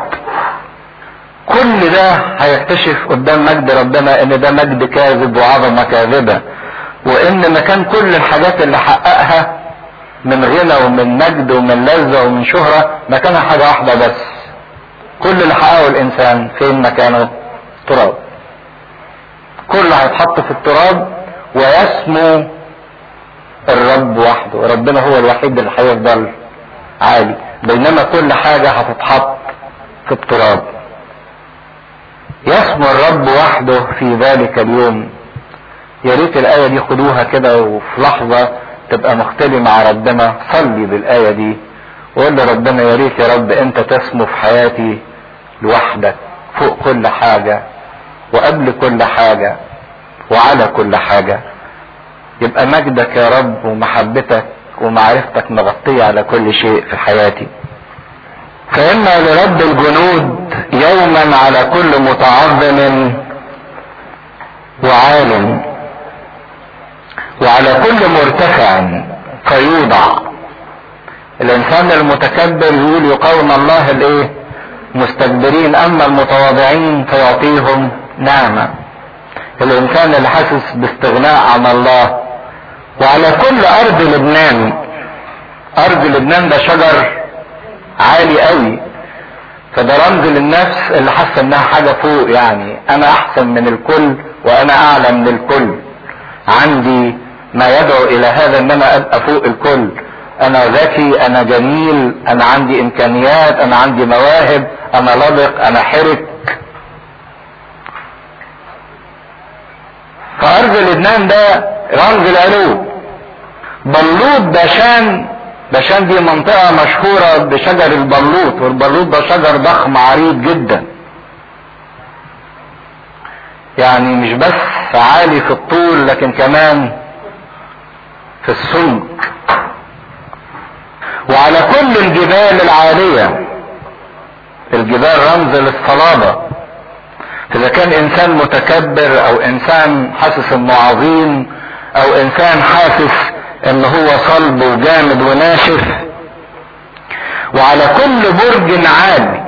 كل ده هيكتشف قدام مجد ربنا ان ده مجد كاذب وعظمه كاذبه وان مكان كل الحاجات اللي حققها من غنى ومن مجد ومن لذه ومن شهره مكانها حاجه واحده بس كل اللي حققه الانسان فين مكانه تراب كله هيتحط في التراب ويسمو الرب وحده ربنا هو الوحيد اللي هيفضل عالي بينما كل حاجة هتتحط في التراب يسمو الرب وحده في ذلك اليوم يا ريت الآية دي خدوها كده وفي لحظة تبقى مختلي مع ربنا صلي بالآية دي وقول لربنا يا ريت يا رب انت تسمو في حياتي لوحدك فوق كل حاجة وقبل كل حاجة وعلى كل حاجة يبقى مجدك يا رب ومحبتك ومعرفتك مغطية على كل شيء في حياتي فإن لرب الجنود يوما على كل متعظم وعال وعلى كل مرتفع فيوضع الانسان المتكبر يقول يقاوم الله الايه مستكبرين اما المتواضعين فيعطيهم نعمه الانسان اللي حاسس باستغناء عن الله وعلى كل ارض لبنان ارض لبنان ده شجر عالي قوي فده رمز للنفس اللي حاسه انها حاجه فوق يعني انا احسن من الكل وانا اعلى من الكل عندي ما يدعو الى هذا ان انا ابقى فوق الكل انا ذكي انا جميل انا عندي امكانيات انا عندي مواهب انا لبق انا حرك فارض لبنان ده رمز العلو بلوط باشان باشان دي منطقة مشهورة بشجر البلوط والبلوط ده شجر ضخم عريض جدا يعني مش بس عالي في الطول لكن كمان في السمك وعلى كل الجبال العالية الجبال رمز للصلابة اذا كان انسان متكبر او انسان حاسس انه عظيم او انسان حاسس ان هو صلب وجامد وناشف وعلى كل برج عالي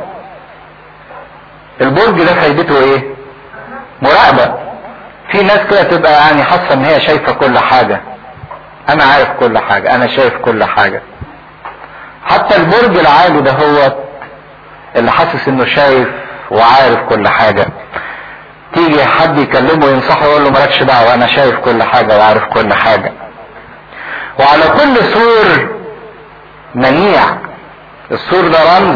البرج ده فايدته ايه مراقبة في ناس كده تبقى يعني حاسة ان هي شايفة كل حاجة انا عارف كل حاجة انا شايف كل حاجة حتى البرج العالي ده هو اللي حاسس انه شايف وعارف كل حاجة تيجي حد يكلمه ينصحه يقول له مالكش دعوة انا شايف كل حاجة وعارف كل حاجة وعلى كل سور منيع السور ده رمز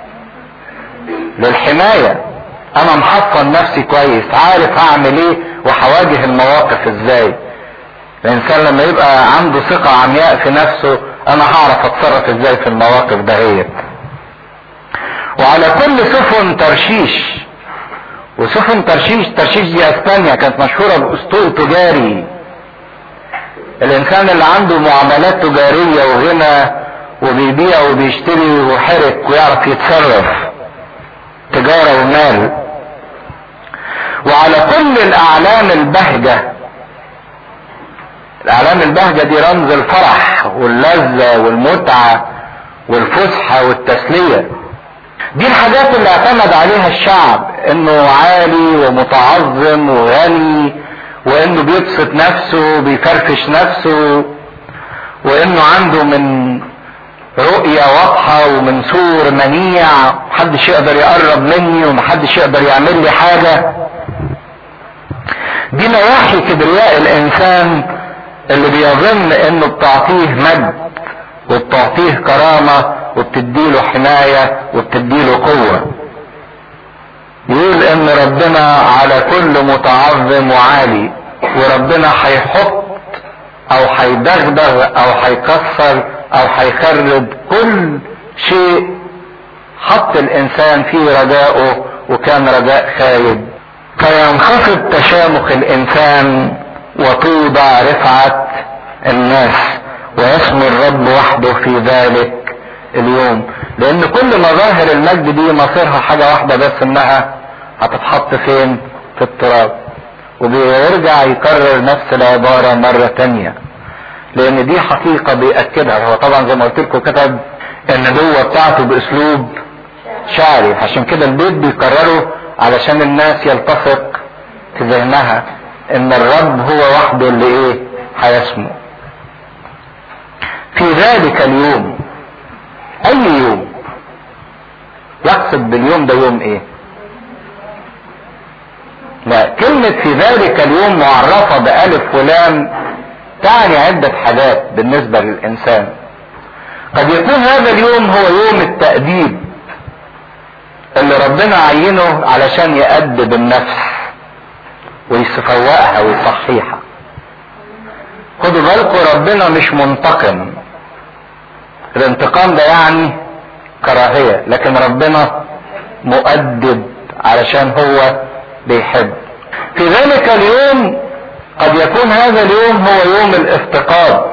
للحماية انا محصن نفسي كويس عارف هعمل ايه وهواجه المواقف ازاي الانسان لما يبقى عنده ثقة عمياء في نفسه انا هعرف اتصرف ازاي في المواقف دهيت وعلى كل سفن ترشيش وسفن ترشيش ترشيش دي اسبانيا كانت مشهورة باسطول تجاري الانسان اللي عنده معاملات تجارية وغنى وبيبيع وبيشتري وحرك ويعرف يتصرف تجارة ومال وعلى كل الاعلام البهجة الاعلام البهجة دي رمز الفرح واللذة والمتعة والفسحة والتسلية دي الحاجات اللي اعتمد عليها الشعب انه عالي ومتعظم وغني وانه بيبسط نفسه بيفرفش نفسه وانه عنده من رؤية واضحة ومن سور منيع محدش يقدر يقرب مني ومحدش يقدر يعمل لي حاجة دي نواحي كبرياء الانسان اللي بيظن انه بتعطيه مجد وبتعطيه كرامة وبتديله حماية وبتديله قوة يقول ان ربنا على كل متعظم وعالي وربنا هيحط او هيدغدغ او هيكسر او هيخرب كل شيء حط الانسان فيه رجاؤه وكان رجاء خايب فينخفض تشامخ الانسان وتوضع رفعة الناس ويسمو الرب وحده في ذلك اليوم لان كل مظاهر المجد دي مصيرها حاجة واحدة بس انها هتتحط فين في التراب وبيرجع يكرر نفس العبارة مرة تانية لان دي حقيقة بيأكدها هو طبعا زي ما قلت لكم كتب النبوة بتاعته باسلوب شعري عشان كده البيت بيكرره علشان الناس يلتصق في ذهنها ان الرب هو وحده اللي ايه هيسمو في ذلك اليوم اي يوم يقصد باليوم ده يوم ايه لا كلمة في ذلك اليوم معرفة بألف ولام تعني عدة حاجات بالنسبة للإنسان قد يكون هذا اليوم هو يوم التأديب اللي ربنا عينه علشان يأدب النفس ويفوقها ويصحيها خدوا بالكم ربنا مش منتقم الانتقام ده يعني كراهية لكن ربنا مؤدب علشان هو بيحب في ذلك اليوم قد يكون هذا اليوم هو يوم الافتقاد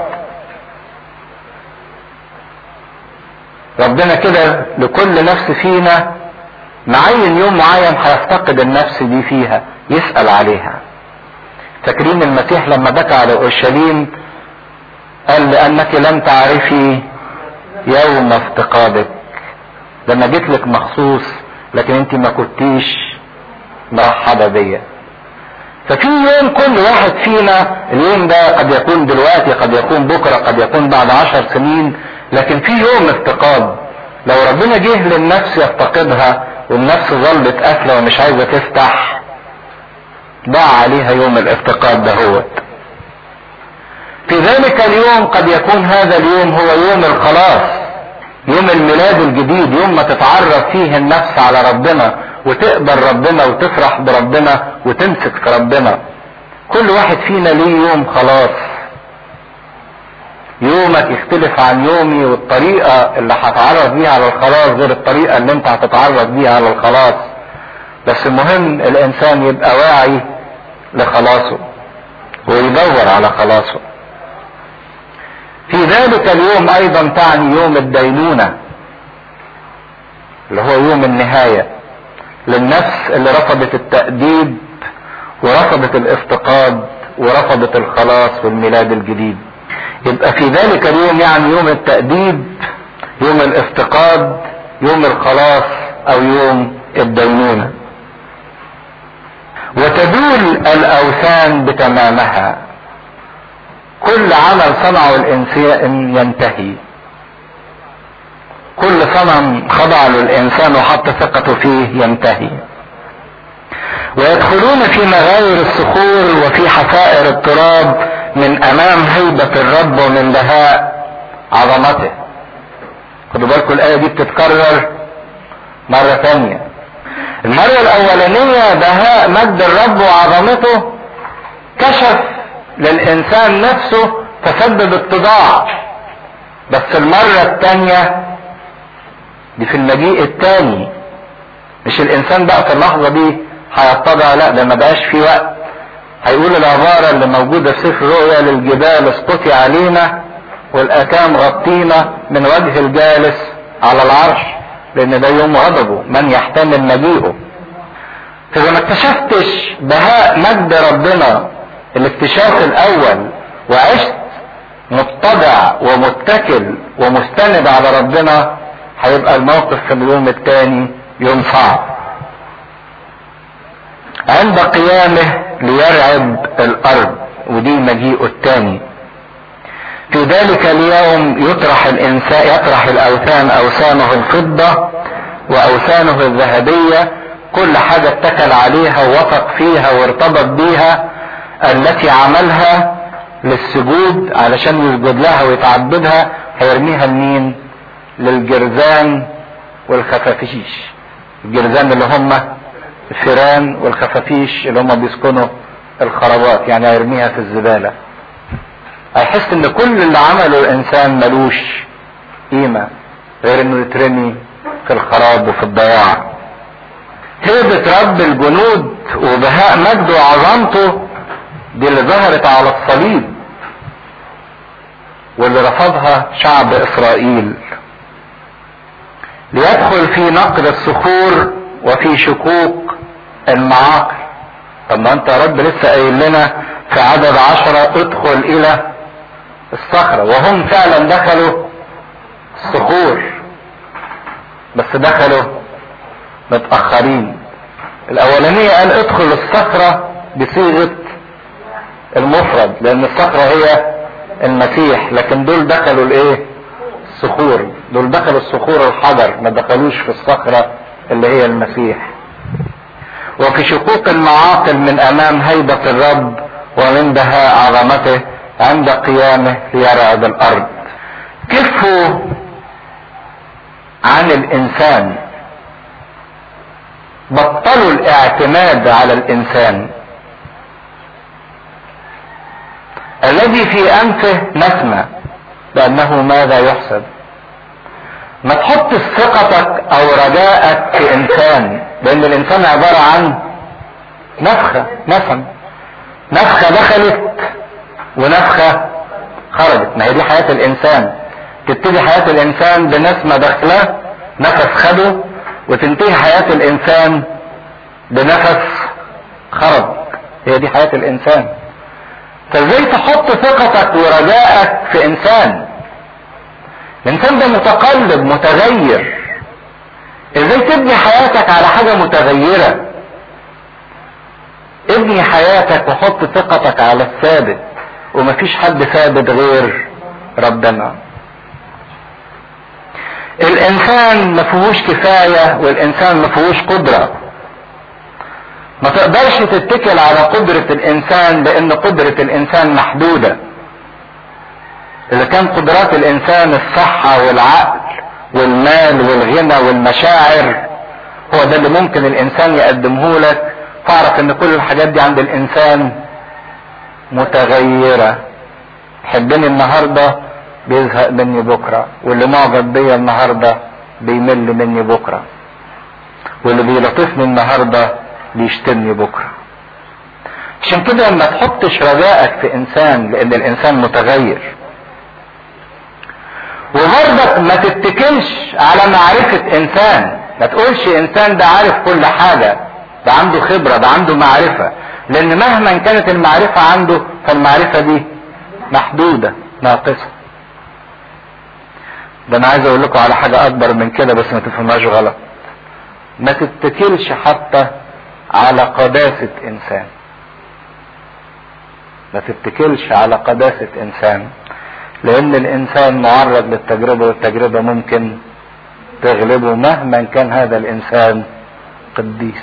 ربنا كده لكل نفس فينا معين يوم معين هيفتقد النفس دي فيها يسأل عليها فاكرين المسيح لما بكى على اورشليم قال لانك لم تعرفي يوم افتقادك لما جيت لك مخصوص لكن انت ما كنتيش مرحبة بيا ففي يوم كل واحد فينا اليوم ده قد يكون دلوقتي قد يكون بكرة قد يكون بعد عشر سنين لكن في يوم افتقاد لو ربنا جه للنفس يفتقدها والنفس ظلت قافلة ومش عايزة تفتح ضاع عليها يوم الافتقاد دهوت في ذلك اليوم قد يكون هذا اليوم هو يوم الخلاص يوم الميلاد الجديد يوم ما تتعرف فيه النفس على ربنا وتقبل ربنا وتفرح بربنا وتمسك في ربنا كل واحد فينا ليه يوم خلاص يومك يختلف عن يومي والطريقة اللي هتعرف بيها على الخلاص غير الطريقة اللي انت هتتعرف بيها على الخلاص بس المهم الانسان يبقى واعي لخلاصه ويدور على خلاصه في ذلك اليوم ايضا تعني يوم الدينونة اللي هو يوم النهاية للنفس اللي رفضت التأديب ورفضت الافتقاد ورفضت الخلاص والميلاد الجديد يبقى في ذلك اليوم يعني يوم التأديب يوم الافتقاد يوم الخلاص او يوم الدينونة وتدول الاوثان بتمامها كل عمل صنعه الانسان ينتهي كل صنم خضع له الانسان وحط ثقته فيه ينتهي ويدخلون في مغاير الصخور وفي حفائر التراب من امام هيبة الرب ومن بهاء عظمته خدوا بالكم الايه دي بتتكرر مرة ثانية المرة الاولانية بهاء مجد الرب وعظمته كشف للانسان نفسه فسبب اتضاع بس المرة الثانية دي في المجيء الثاني مش الانسان بقى في اللحظة دي هيتضع لا ده ما بقاش في وقت هيقول العبارة اللي موجودة في سفر رؤيا للجبال اسقطي علينا والاكام غطينا من وجه الجالس على العرش لان ده يوم غضبه من يحتمل مجيئه فاذا ما اكتشفتش بهاء مجد ربنا الاكتشاف الاول وعشت متضع ومتكل ومستند على ربنا هيبقى الموقف في اليوم الثاني يوم صعب عند قيامه ليرعب الارض ودي مجيئه الثاني في ذلك اليوم يطرح الانسان يطرح الاوثان اوثانه الفضه واوثانه الذهبيه كل حاجه اتكل عليها ووثق فيها وارتبط بيها التي عملها للسجود علشان يسجد لها ويتعبدها هيرميها لمين للجرذان والخفافيش الجرذان اللي هم الفيران والخفافيش اللي هم بيسكنوا الخرابات يعني هيرميها في الزبالة هيحس ان كل اللي عمله الانسان ملوش قيمة غير انه يترمي في الخراب وفي الضياع هيبة رب الجنود وبهاء مجده وعظمته دي اللي ظهرت على الصليب واللي رفضها شعب اسرائيل ليدخل في نقر الصخور وفي شكوك المعاقل طب ما انت يا رب لسه قايل لنا في عدد عشرة ادخل الى الصخرة وهم فعلا دخلوا الصخور بس دخلوا متأخرين الاولانية قال ادخل الصخرة بصيغة المفرد لان الصخرة هي المسيح لكن دول دخلوا الايه الصخور دول دخلوا الصخور الحجر ما دخلوش في الصخرة اللي هي المسيح وفي شقوق المعاقل من امام هيبة الرب ومن بهاء عظمته عند قيامه ليرعب الارض كفوا عن الانسان بطلوا الاعتماد على الانسان الذي في انفه نسمة لانه ماذا يحسب ما تحط ثقتك او رجاءك في انسان لان الانسان عبارة عن نفخة نسم نفخة دخلت ونفخة خرجت ما هي دي حياة الانسان تبتدي حياة الانسان بنسمة داخلة نفس خده وتنتهي حياة الانسان بنفس خرج هي دي حياة الانسان فازاي تحط ثقتك ورجائك في انسان الانسان ده متقلب متغير ازاي تبني حياتك على حاجة متغيرة ابني حياتك وحط ثقتك على الثابت ومفيش حد ثابت غير ربنا الانسان ما فيهوش كفاية والانسان ما فيهوش قدرة ما تقدرش تتكل على قدرة الانسان لان قدرة الانسان محدودة اذا كان قدرات الانسان الصحة والعقل والمال والغنى والمشاعر هو ده اللي ممكن الانسان يقدمه لك فاعرف ان كل الحاجات دي عند الانسان متغيرة حبني النهاردة بيزهق مني بكرة واللي معجب بيا النهاردة بيمل مني بكرة واللي بيلطفني النهاردة بيشتمني بكرة عشان كده ما تحطش رجائك في انسان لان الانسان متغير وبرضك ما تتكلش على معرفة انسان ما تقولش انسان ده عارف كل حاجة ده عنده خبرة ده عنده معرفة لان مهما كانت المعرفة عنده فالمعرفة دي محدودة ناقصة ده انا عايز اقول لكم على حاجة اكبر من كده بس ما تفهمهاش غلط ما تتكلش حتى على قداسة انسان ما تتكلش على قداسة انسان لان الانسان معرض للتجربة والتجربة ممكن تغلبه مهما كان هذا الانسان قديس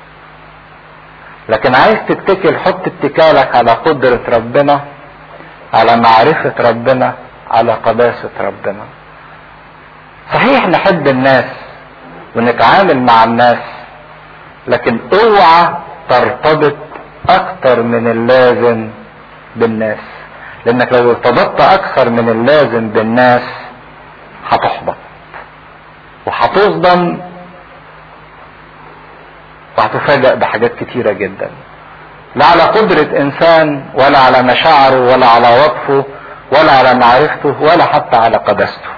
لكن عايز تتكل حط اتكالك على قدرة ربنا على معرفة ربنا على قداسة ربنا صحيح نحب الناس ونتعامل مع الناس لكن اوعى ترتبط اكتر من اللازم بالناس لانك لو ارتبطت اكثر من اللازم بالناس هتحبط وهتصدم وهتفاجأ بحاجات كتيرة جدا لا على قدرة انسان ولا على مشاعره ولا على وصفه ولا على معرفته ولا حتى على قداسته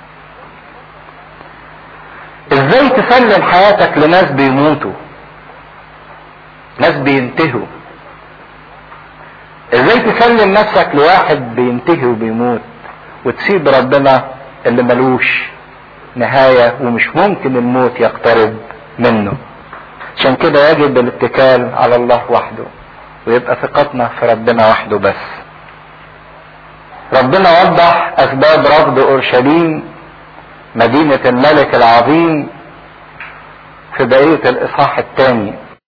ازاي تسلم حياتك لناس بيموتوا ناس بينتهوا ازاي تسلم نفسك لواحد بينتهي وبيموت وتسيب ربنا اللي ملوش نهاية ومش ممكن الموت يقترب منه عشان كده يجب الاتكال على الله وحده ويبقى ثقتنا في ربنا وحده بس ربنا وضح اسباب رفض اورشليم مدينة الملك العظيم في بقية الاصحاح الثاني